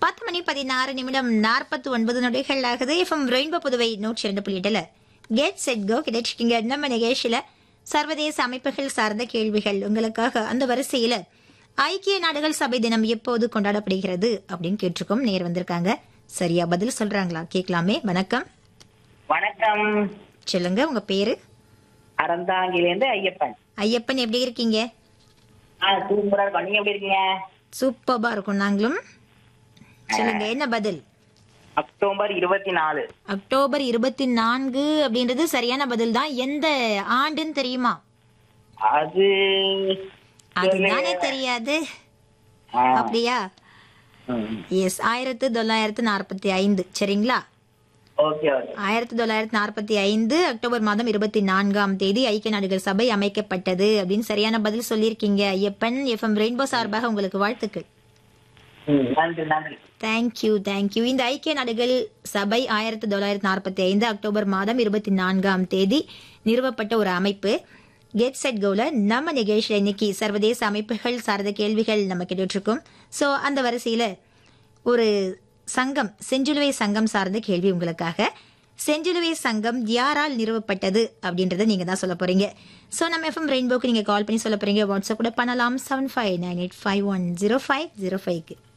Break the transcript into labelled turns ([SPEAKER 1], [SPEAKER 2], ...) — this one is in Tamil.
[SPEAKER 1] பத்து மணி பதினாறு நிமிடம் நாற்பத்தி ஒன்பது நொடிகள் ஆகுது எஃப்எம் ரெயின்போ புதுவை நூற்றி இரண்டு புள்ளி எட்டுல கெட் செட் கோ கிடைச்சிக்கிங்க நம்ம நிகழ்ச்சியில சர்வதேச அமைப்புகள் சார்ந்த கேள்விகள் உங்களுக்காக அந்த வரிசையில ஐக்கிய நாடுகள் சபை தினம் எப்போது கொண்டாடப்படுகிறது அப்படின்னு கேட்டிருக்கோம் நேர் வந்திருக்காங்க சரியா பதில் சொல்றாங்களா கேட்கலாமே வணக்கம்
[SPEAKER 2] வணக்கம்
[SPEAKER 1] சொல்லுங்க உங்க பேரு
[SPEAKER 2] அறந்தாங்கிலேருந்து ஐயப்பன்
[SPEAKER 1] ஐயப்பன் எப்படி இருக்கீங்க
[SPEAKER 2] ஆ சூப்பரா இருக்கும் நீங்க எப்படி இருக்கீங்க
[SPEAKER 1] சூப்பர்பா இருக்கும் நாங்களும் சொல்லுங்க என்ன பதில்
[SPEAKER 2] அக்டோபர் இருபத்தி நாலு
[SPEAKER 1] அக்டோபர் இருபத்தி நான்கு அப்படின்றது சரியான பதில் தான் எந்த ஆண்டுன்னு தெரியுமா
[SPEAKER 2] அது
[SPEAKER 1] அதுதானே தெரியாது
[SPEAKER 2] ஆ,
[SPEAKER 1] அப்படியா
[SPEAKER 2] ம்.
[SPEAKER 1] எஸ் ஆயிரத்து தொள்ளாயிரத்து நாற்பத்தி ஐந்து சரிங்களா
[SPEAKER 2] ஓகே ஓகே
[SPEAKER 1] ஆயிரத்தி தொள்ளாயிரத்தி நாற்பத்தி ஐந்து அக்டோபர் மாதம் இருபத்தி நான்காம் தேதி ஐக்கிய நாடுகள் சபை அமைக்கப்பட்டது அப்படின்னு சரியான பதில் சொல்லியிருக்கீங்க ஐயப்பன் எஃப்எம் ரெயின்போ சார்பாக உங்களுக்கு வாழ்த்துக்கள்
[SPEAKER 2] ம், நன்றி நன்றி
[SPEAKER 1] தேங்க்யூ தேங்க்யூ இந்த ஐக்கிய நாடுகள் சபை ஆயிரத்தி தொள்ளாயிரத்தி நாற்பத்தி ஐந்து அக்டோபர் மாதம் இருபத்தி நான்காம் தேதி நிறுவப்பட்ட ஒரு அமைப்பு கெட் செட் கோல நம்ம நிகழ்ச்சியில் இன்னைக்கு சர்வதேச அமைப்புகள் சார்ந்த கேள்விகள் நம்ம கேட்டுட்டு இருக்கோம் ஸோ அந்த வரிசையில் ஒரு சங்கம் செஞ்சிலுவை சங்கம் சார்ந்த கேள்வி உங்களுக்காக செஞ்சிலுவை சங்கம் யாரால் நிறுவப்பட்டது அப்படின்றத நீங்க தான் சொல்ல போறீங்க ஸோ நம்ம எஃப்எம் ரெயின்போக்கு நீங்க கால் பண்ணி சொல்ல போறீங்க வாட்ஸ்அப் கூட பண்ணலாம் seven five nine eight five one zero five zero ஃபைவ்க்கு